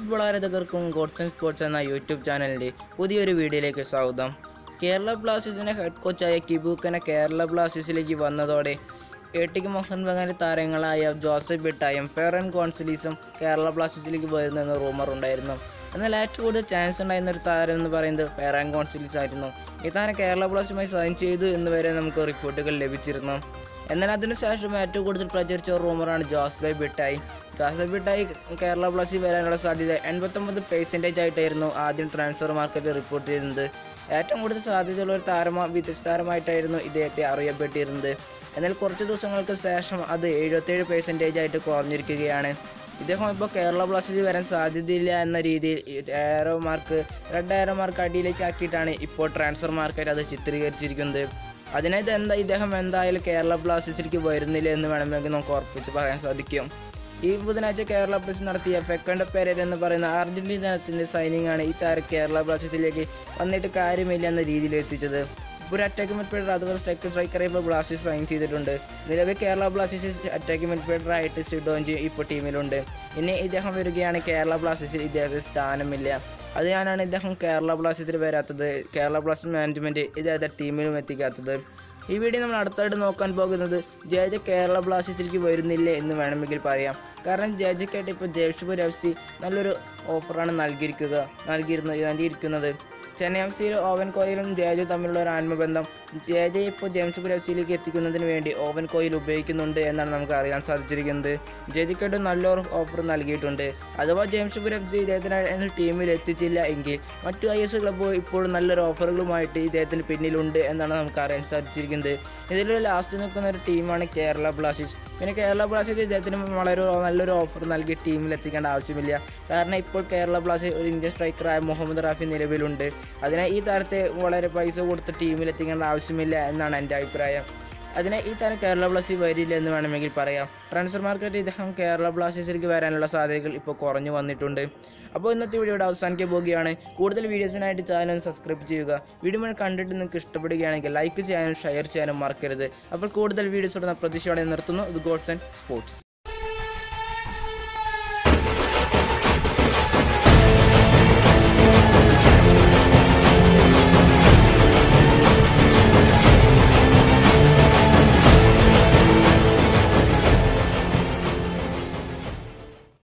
football ആരാധകർക്കും Gods and Sports എന്ന YouTube ചാനലിൻ്റെ പുതിയൊരു വീഡിയോയിലേക്ക് സ്വാഗതം കേരള ബ്ലാസ്റ്റേഴ്സിൻ്റെ ഹെഡ് കോച്ചായ കിബൂക്കന കേരള ബ്ലാസ്റ്റേഴ്സിലേക്ക് വന്നതോടെ ഏട്ടിക്ക് മോഹൻ ബഗാന്റെ താരങ്ങളായ ജോസഫ് ബിട്ടായും ഫെറൻ കോൺസലീസും കേരള ബ്ലാസ്റ്റേഴ്സിലേക്ക് വരുന്നെന്ന് റൂമർ ഉണ്ടായിരുന്നു എന്നാൽ ഏറ്റവും കൂടുതൽ ചാൻസ് ഉണ്ടായിരുന്ന ഒരു താരം എന്ന് പറയുന്നത് ഫെറാൻ കോൺസലീസ് ആയിരുന്നു ഈ താരം കേരള ബ്ലാസ്റ്റേഴ്സുമായി സൈൻ ചെയ്തു എന്ന് വരെ നമുക്ക് റിപ്പോർട്ടുകൾ ലഭിച്ചിരുന്നു എന്നാൽ അതിനുശേഷം ഏറ്റവും കൂടുതൽ പ്രചരിച്ച ഒരു റൂമറാണ് ജോസ് ബിട്ടായി ജോസഫ് ബിട്ടായി കേരള ബ്ലാസ്റ്റേഴ്സിൽ വരാനുള്ള സാധ്യത എൺപത്തൊമ്പത് പെർസെൻറ്റേജ് ആയിട്ടായിരുന്നു ആദ്യം ട്രാൻസ്ഫർ മാർക്കറ്റ് റിപ്പോർട്ട് ചെയ്തിരുന്നത് ഏറ്റവും കൂടുതൽ സാധ്യതയുള്ള ഒരു താരമാ വിദേശ താരമായിട്ടായിരുന്നു ഇദ്ദേഹത്തെ അറിയപ്പെട്ടിരുന്നത് എന്നാൽ കുറച്ച് ദിവസങ്ങൾക്ക് ശേഷം അത് എഴുപത്തേഴ് പെർസെൻറ്റേജ് ആയിട്ട് കുറഞ്ഞിരിക്കുകയാണ് ഇദ്ദേഹം ഇപ്പോൾ കേരള ബ്ലാസ്റ്റേഴ്സിൽ വരാൻ സാധ്യതയില്ല എന്ന രീതിയിൽ arrow mark red arrow mark അടിയിലേക്ക് ആക്കിയിട്ടാണ് ഇപ്പോൾ ട്രാൻസ്ഫർ മാർക്കറ്റ് അത് ചിത്രീകരിച്ചിരിക്കുന്നത് അതിനാൽ ഇത് എന്താ ഇദ്ദേഹം എന്തായാലും കേരള ബ്ലാസ്റ്റേഴ്സിലേക്ക് വരുന്നില്ല എന്ന് വേണമെങ്കിൽ നമുക്ക് ഉറപ്പിച്ച് പറയാൻ സാധിക്കും ഈ ബുധനാഴ്ച കേരള ബ്ലാസ്റ്റേഴ്സ് നടത്തിയ ഫെക്കണ്ട പെരേര എന്ന് പറയുന്ന അർജന്റീന താരത്തിൻ്റെ സൈനിങ് ആണ് ഈ താരം കേരള ബ്ലാസ്റ്റേഴ്സിലേക്ക് വന്നിട്ട് കാര്യമില്ല എന്ന രീതിയിൽ എത്തിച്ചത് ഒരു അറ്റാക്ക് മിഡ്ഫീൽഡർ അതുപോലെ സ്ട്രൈക്ക് സ്ട്രൈക്കറെ ഇപ്പോൾ ബ്ലാസ്റ്റേഴ്സ് സൈൻ ചെയ്തിട്ടുണ്ട് നിലവിൽ കേരള ബ്ലാസ്റ്റേഴ്സ് അറ്റാക്ക് മിഡ്ഫീൽഡർ ആയിട്ട് സിഡോഞ്ചി ഇപ്പോൾ ടീമിലുണ്ട് ഇനി ഇദ്ദേഹം വരികയാണ് കേരള ബ്ലാസ്റ്റേഴ്സിൽ ഇദ്ദേഹത്തിന് സ്ഥാനമില്ല അതിനാണ് ഇദ്ദേഹം കേരള ബ്ലാസ്റ്റേഴ്സിൽ വരാത്തത് കേരള ബ്ലാസ്റ്റേഴ്സ് മാനേജ്മെൻറ്റ് ഇദ്ദേഹത്തെ ടീമിലും എത്തിക്കാത്തത് ഈ വീഡിയോ നമ്മൾ അടുത്തായിട്ട് നോക്കാൻ പോകുന്നത് ജെ ജെ കേരള ബ്ലാസ്റ്റേഴ്സിലേക്ക് വരുന്നില്ലേ എന്ന് വേണമെങ്കിൽ പറയാം കാരണം ജെ ജെക്കായിട്ട് ഇപ്പോൾ ജംഷഡ്പൂർ എഫ് സി നല്ലൊരു ഓഫറാണ് നൽകിയിരിക്കുക നൽകിയിരുന്നത് നൽകിയിരിക്കുന്നത് ചെന്നൈ എഫ് സിയിൽ ഓവൻ കോയിലും ജയജു തമ്മിലുള്ള ഒരു ആത്മബന്ധം ജെ ജെ ഇപ്പോൾ ജംഷഡ്പൂർ എഫ് സിയിലേക്ക് എത്തിക്കുന്നതിന് വേണ്ടി ഓവൻ കോയിൽ ഉപയോഗിക്കുന്നുണ്ട് എന്നാണ് നമുക്ക് അറിയാൻ സാധിച്ചിരിക്കുന്നത് ജെ ജിക്കായിട്ട് നല്ലൊരു ഓഫർ നൽകിയിട്ടുണ്ട് അഥവാ ജംഷഡ്പൂർ എഫ് സി ഇദ്ദേഹത്തിന് ടീമിൽ എത്തിച്ചില്ല എങ്കിൽ മറ്റു ഐ എസ് ക്ലബ്ബ് ഇപ്പോൾ നല്ലൊരു ഓഫറുകളുമായിട്ട് ഇദ്ദേഹത്തിന് പിന്നിലുണ്ട് എന്നാണ് നമുക്ക് അറിയാൻ സാധിച്ചിരിക്കുന്നത് ഇതിൽ ലാസ്റ്റ് നിൽക്കുന്ന ഒരു ടീമാണ് കേരള ബ്ലാസ്റ്റേഴ്സ് പിന്നെ കേരള ബ്ലാസ്റ്റേഴ്സ് ഇദ്ദേഹത്തിന് വളരെ നല്ലൊരു ഓഫർ നൽകി ടീമിൽ എത്തിക്കേണ്ട ആവശ്യമില്ല കാരണം ഇപ്പോൾ കേരള ബ്ലാസ്റ്റേഴ്സ് ഒരു ഇന്ത്യൻ സ്ട്രൈക്കറായ മുഹമ്മദ് റാഫി നിലവിലുണ്ട് അതിനാൽ ഈ താരത്തെ വളരെ പൈസ കൊടുത്ത് ടീമിൽ എത്തിക്കേണ്ട ആവശ്യമില്ല എന്നാണ് എൻ്റെ അഭിപ്രായം അതിനാൽ ഈ താരം കേരള ബ്ലാസ്റ്റേഴ്സ് വരില്ല എന്ന് വേണമെങ്കിൽ പറയാം ട്രാൻസ്ഫർ മാർക്കറ്റ് ഇദ്ദേഹം കേരള ബ്ലാസ്റ്റേഴ്സിലേക്ക് വരാനുള്ള സാധ്യതകൾ ഇപ്പോൾ കുറഞ്ഞു വന്നിട്ടുണ്ട് അപ്പോൾ ഇന്നത്തെ വീഡിയോയുടെ അവസാനിക്കാൻ പോവുകയാണ് കൂടുതൽ വീഡിയോസിനായിട്ട് ചാനൽ സബ്സ്ക്രൈബ് ചെയ്യുക വീഡിയോ മുഴുവൻ കണ്ടിട്ട് നിങ്ങൾക്ക് ഇഷ്ടപ്പെടുകയാണെങ്കിൽ ലൈക്ക് ചെയ്യാനും ഷെയർ ചെയ്യാനും മറക്കരുത് അപ്പോൾ കൂടുതൽ വീഡിയോസ് ഉടനെ പ്രതീക്ഷയോടെ നിർത്തുന്നു ഇത് ഗോഡ്സ് ആൻഡ് സ്പോർട്സ്